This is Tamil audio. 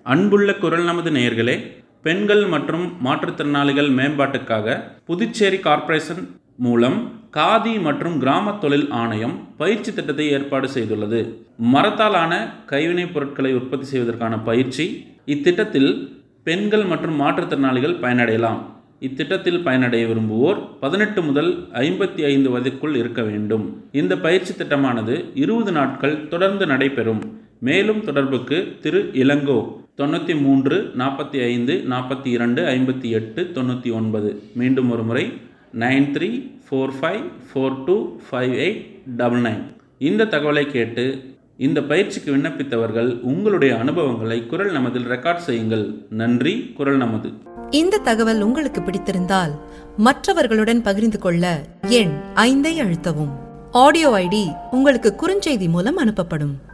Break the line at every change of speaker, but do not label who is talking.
அன்புள்ள குரல் நமது நேயர்களே பெண்கள் மற்றும் மாற்றுத்திறனாளிகள் மேம்பாட்டுக்காக புதுச்சேரி கார்ப்பரேஷன் மூலம் காதி மற்றும் கிராம தொழில் ஆணையம் பயிற்சி திட்டத்தை ஏற்பாடு செய்துள்ளது மரத்தாலான கைவினைப் பொருட்களை உற்பத்தி செய்வதற்கான பயிற்சி இத்திட்டத்தில் பெண்கள் மற்றும் மாற்றுத்திறனாளிகள் பயனடையலாம் இத்திட்டத்தில் பயனடைய விரும்புவோர் பதினெட்டு முதல் ஐம்பத்தி ஐந்து வயதுக்குள் இருக்க வேண்டும் இந்த பயிற்சி திட்டமானது இருபது நாட்கள் தொடர்ந்து நடைபெறும் மேலும் தொடர்புக்கு திரு இளங்கோ தொண்ணூற்றி மூன்று நாற்பத்தி ஐந்து நாற்பத்தி இரண்டு ஐம்பத்தி எட்டு தொண்ணூற்றி ஒன்பது மீண்டும் ஒரு முறை nine three four five four two five eight double nine இந்த தகவலை கேட்டு இந்த பயிற்சிக்கு விண்ணப்பித்தவர்கள் உங்களுடைய அனுபவங்களை குரல் நமதில் ரெக்கார்ட் செய்யுங்கள் நன்றி குரல் நமது
இந்த தகவல் உங்களுக்கு பிடித்திருந்தால் மற்றவர்களுடன் பகிர்ந்து கொள்ள எண் ஐந்தை அழுத்தவும் ஆடியோ ஐடி உங்களுக்கு குறுஞ்செய்தி மூலம் அனுப்பப்படும்